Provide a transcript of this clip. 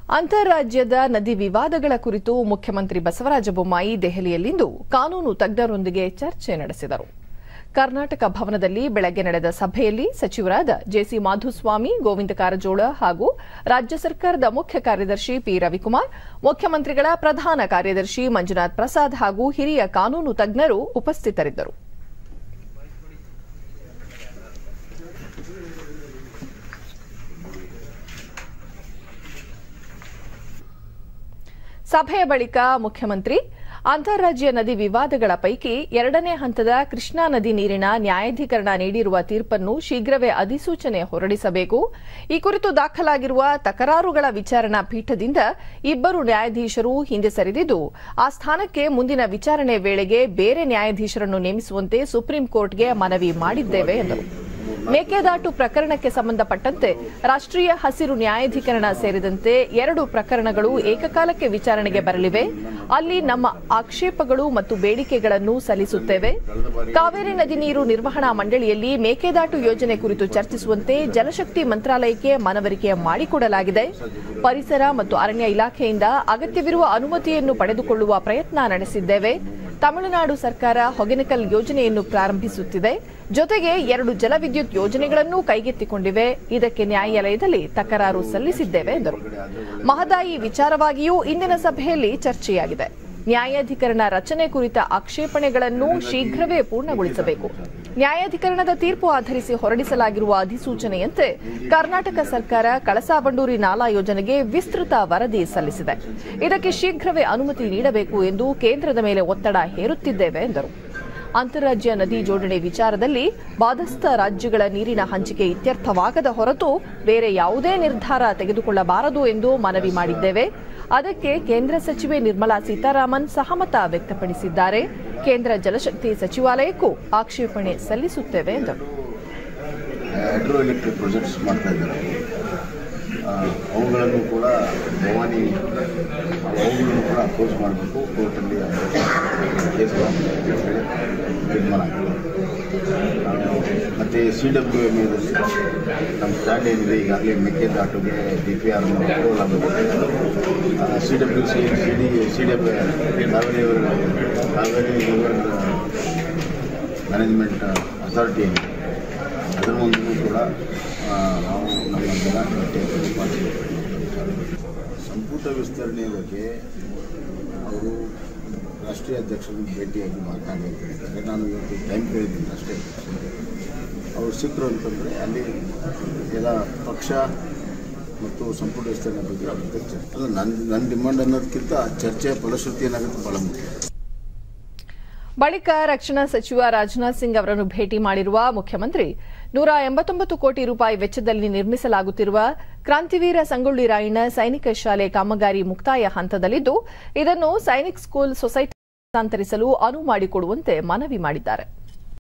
ಅಂತಾರಾಜ್ಯದ ನದಿ ವಿವಾದಗಳ ಕುರಿತು ಮುಖ್ಯಮಂತ್ರಿ ಬಸವರಾಜ ಬೊಮ್ಮಾಯಿ ದೆಹಲಿಯಲ್ಲಿಂದು ಕಾನೂನು ತಜ್ಞರೊಂದಿಗೆ ಚರ್ಚೆ ನಡೆಸಿದರು ಕರ್ನಾಟಕ ಭವನದಲ್ಲಿ ಬೆಳಗ್ಗೆ ನಡೆದ ಸಭೆಯಲ್ಲಿ ಸಚಿವರಾದ ಜೆಸಿ ಮಾಧುಸ್ವಾಮಿ ಗೋವಿಂದ ಕಾರಜೋಳ ಹಾಗೂ ರಾಜ್ಯ ಸರ್ಕಾರದ ಮುಖ್ಯ ಕಾರ್ಯದರ್ಶಿ ಪಿ ರವಿಕುಮಾರ್ ಮುಖ್ಯಮಂತ್ರಿಗಳ ಪ್ರಧಾನ ಕಾರ್ಯದರ್ಶಿ ಮಂಜುನಾಥ್ ಪ್ರಸಾದ್ ಹಾಗೂ ಹಿರಿಯ ಕಾನೂನು ತಜ್ಞರು ಉಪಸ್ಥಿತರಿದ್ದರು ಸಭೆಯ ಬಳಿಕ ಮುಖ್ಯಮಂತ್ರಿ ಅಂತಾರಾಜ್ಯ ನದಿ ವಿವಾದಗಳ ಪೈಕಿ ಎರಡನೇ ಹಂತದ ಕೃಷ್ಣಾ ನದಿ ನೀರಿನ ನ್ಯಾಯಾಧೀಕರಣ ನೀಡಿರುವ ತೀರ್ಪನ್ನು ಶೀಘ್ರವೇ ಅಧಿಸೂಚನೆ ಹೊರಡಿಸಬೇಕು ಈ ಕುರಿತು ದಾಖಲಾಗಿರುವ ತಕರಾರುಗಳ ವಿಚಾರಣಾ ಪೀಠದಿಂದ ಇಬ್ಬರು ನ್ಯಾಯಾಧೀಶರು ಹಿಂದೆ ಸರಿದಿದ್ದು ಆ ಸ್ಥಾನಕ್ಕೆ ಮುಂದಿನ ವಿಚಾರಣೆ ವೇಳೆಗೆ ಬೇರೆ ನ್ಯಾಯಾಧೀಶರನ್ನು ನೇಮಿಸುವಂತೆ ಸುಪ್ರೀಂ ಕೋರ್ಟ್ಗೆ ಮನವಿ ಮಾಡಿದ್ದೇವೆ ಎಂದರು ಮೇಕೆದಾಟು ಪ್ರಕರಣಕ್ಕೆ ಸಂಬಂಧಪಟ್ಟಂತೆ ರಾಷ್ಟ್ರೀಯ ಹಸಿರು ನ್ಯಾಯಾಧೀಕರಣ ಸೇರಿದಂತೆ ಎರಡು ಪ್ರಕರಣಗಳು ಏಕಕಾಲಕ್ಕೆ ವಿಚಾರಣೆಗೆ ಬರಲಿವೆ ಅಲ್ಲಿ ನಮ್ಮ ಆಕ್ಷೇಪಗಳು ಮತ್ತು ಬೇಡಿಕೆಗಳನ್ನು ಸಲ್ಲಿಸುತ್ತೇವೆ ಕಾವೇರಿ ನದಿ ನೀರು ನಿರ್ವಹಣಾ ಮಂಡಳಿಯಲ್ಲಿ ಮೇಕೆದಾಟು ಯೋಜನೆ ಕುರಿತು ಚರ್ಚಿಸುವಂತೆ ಜಲಶಕ್ತಿ ಮಂತ್ರಾಲಯಕ್ಕೆ ಮನವರಿಕೆ ಮಾಡಿಕೊಡಲಾಗಿದೆ ಪರಿಸರ ಮತ್ತು ಅರಣ್ಯ ಇಲಾಖೆಯಿಂದ ಅಗತ್ಯವಿರುವ ಅನುಮತಿಯನ್ನು ಪಡೆದುಕೊಳ್ಳುವ ಪ್ರಯತ್ನ ನಡೆಸಿದ್ದೇವೆ ತಮಿಳುನಾಡು ಸರ್ಕಾರ ಹೊಗೆನಕಲ್ ಯೋಜನೆಯನ್ನು ಪ್ರಾರಂಭಿಸುತ್ತಿದೆ ಜೊತೆಗೆ ಎರಡು ಜಲವಿದ್ಯುತ್ ಯೋಜನೆಗಳನ್ನು ಕೈಗೆತ್ತಿಕೊಂಡಿವೆ ಇದಕ್ಕೆ ನ್ಯಾಯಾಲಯದಲ್ಲಿ ತಕರಾರು ಸಲ್ಲಿಸಿದ್ದೇವೆ ಎಂದರು ಮಹದಾಯಿ ವಿಚಾರವಾಗಿಯೂ ಇಂದಿನ ಸಭೆಯಲ್ಲಿ ಚರ್ಚೆಯಾಗಿದೆ ನ್ಯಾಯಾಧೀಕರಣ ರಚನೆ ಕುರಿತ ಆಕ್ಷೇಪಣೆಗಳನ್ನು ಶೀಘ್ರವೇ ಪೂರ್ಣಗೊಳಿಸಬೇಕು ನ್ಯಾಯಾಧೀಕರಣದ ತೀರ್ಪು ಆಧರಿಸಿ ಹೊರಡಿಸಲಾಗಿರುವ ಅಧಿಸೂಚನೆಯಂತೆ ಕರ್ನಾಟಕ ಸರ್ಕಾರ ಕಳಸಾ ಬಂಡೂರಿ ನಾಲಾ ಯೋಜನೆಗೆ ವಿಸ್ತೃತ ವರದಿ ಸಲ್ಲಿಸಿದೆ ಇದಕ್ಕೆ ಶೀಘ್ರವೇ ಅನುಮತಿ ನೀಡಬೇಕು ಎಂದು ಕೇಂದ್ರದ ಮೇಲೆ ಒತ್ತಡ ಹೇರುತ್ತಿದ್ದೇವೆ ಎಂದರು ಅಂತಾರಾಜ್ಯ ನದಿ ಜೋಡಣೆ ವಿಚಾರದಲ್ಲಿ ಬಾಧಸ್ಥ ರಾಜ್ಯಗಳ ನೀರಿನ ಹಂಚಿಕೆ ಇತ್ಯರ್ಥವಾಗದ ಹೊರತು ಬೇರೆ ಯಾವುದೇ ನಿರ್ಧಾರ ತೆಗೆದುಕೊಳ್ಳಬಾರದು ಎಂದು ಮನವಿ ಮಾಡಿದ್ದೇವೆ ಅದಕ್ಕೆ ಕೇಂದ್ರ ಸಚಿವೆ ನಿರ್ಮಲಾ ಸೀತಾರಾಮನ್ ಸಹಮತ ವ್ಯಕ್ತಪಡಿಸಿದ್ದಾರೆ ಕೇಂದ್ರ ಜಲಶಕ್ತಿ ಸಚಿವಾಲಯಕ್ಕೂ ಆಕ್ಷೇಪಣೆ ಸಲ್ಲಿಸುತ್ತೇವೆ ಎಂದರು ಹೈಡ್ರೋ ಎಲೆಕ್ಟ್ರಿಕ್ ಪ್ರಾಜೆಕ್ಟ್ಸ್ ಮಾಡ್ತಾ ಇದ್ದಾರೆ ಆ, ಅವುಗಳನ್ನು ಕೂಡ ಭವಾನಿ ಅವುಗಳನ್ನು ಕೂಡ ಅಪೋಸ್ ಮಾಡಬೇಕು ಕೋರ್ಟಲ್ಲಿ ಕೇಸ್ ಹೇಳಿ ತೀರ್ಮಾನ ಆಗಿದೆ ಮತ್ತು ಸಿ ಡಬ್ಲ್ಯೂ ಎಮ್ ಎದಲ್ಲಿ ನಮ್ಮ ಸ್ಟ್ಯಾಂಡ್ ಏನಿದೆ ಈಗಾಗಲೇ ಮೆಕ್ಕೆದಾಟುಗೆ ಡಿ ಪಿ ಆರ್ ಅಪ್ರೂವಲ್ ಆಗುತ್ತೆ C W C C D C W Cauvery Cauvery river management authority ಏನಿದೆ ಅದರ ಮುಂದೆಯೂ ಕೂಡ ಆ, ನಾವು ನಮ್ಮ ದಿನಾಂಕಕ್ಕೆ ಪ್ರತಿಪಾದಿಸಬೇಕು ಸಂಪುಟ ವಿಸ್ತರಣೆಯ ಬಗ್ಗೆ ಅವರು ರಾಷ್ಟ್ರೀಯ ಅಧ್ಯಕ್ಷರನ್ನು ಭೇಟಿಯಾಗಿ ಮಾತನಾಡಬೇಕು ನಾನು ಇವತ್ತು ಟೈಮ್ ಕೇಳಿದ್ದೀನಿ ಅಷ್ಟೇ ಅವರು ಸಿಕ್ಕರು ಅಂತಂದರೆ ಅಲ್ಲಿ ಎಲ್ಲ ಪಕ್ಷ ಮತ್ತು ಸಂಪುಟ ವಿಸ್ತರಣೆ ಬಗ್ಗೆ ಅವ್ರ ಜೊತೆ ಚರ್ಚೆ ಅಲ್ಲ ನನ್ನ ನನ್ನ ಡಿಮಾಂಡ್ ಅನ್ನೋದಕ್ಕಿಂತ ಚರ್ಚೆಯ ಫಲಶ್ರುತಿ ಏನಾಗುತ್ತೆ ಭಾಳ ಮುಖ್ಯ ಬಳಿಕ ರಕ್ಷಣಾ ಸಚಿವ ರಾಜನಾಥ್ ಸಿಂಗ್ ಅವರನ್ನು ಭೇಟಿ ಮಾಡಿರುವ ಮುಖ್ಯಮಂತ್ರಿ ನೂರ ಎಂಬತ್ತೊಂಬತ್ತು ಕೋಟಿ ರೂಪಾಯಿ ವೆಚ್ಚದಲ್ಲಿ ನಿರ್ಮಿಸಲಾಗುತ್ತಿರುವ ಕ್ರಾಂತಿವೀರ ಸಂಗೊಳ್ಳಿ ರಾಯಣ್ಣ ಸೈನಿಕ ಶಾಲೆ ಕಾಮಗಾರಿ ಮುಕ್ತಾಯ ಹಂತದಲ್ಲಿದ್ದು ಇದನ್ನು ಸೈನಿಕ್ ಸ್ಕೂಲ್ ಸೊಸೈಟಿ ಹಸ್ತಾಂತರಿಸಲು ಅನುವು ಮಾಡಿಕೊಡುವಂತೆ ಮನವಿ ಮಾಡಿದ್ದಾರೆ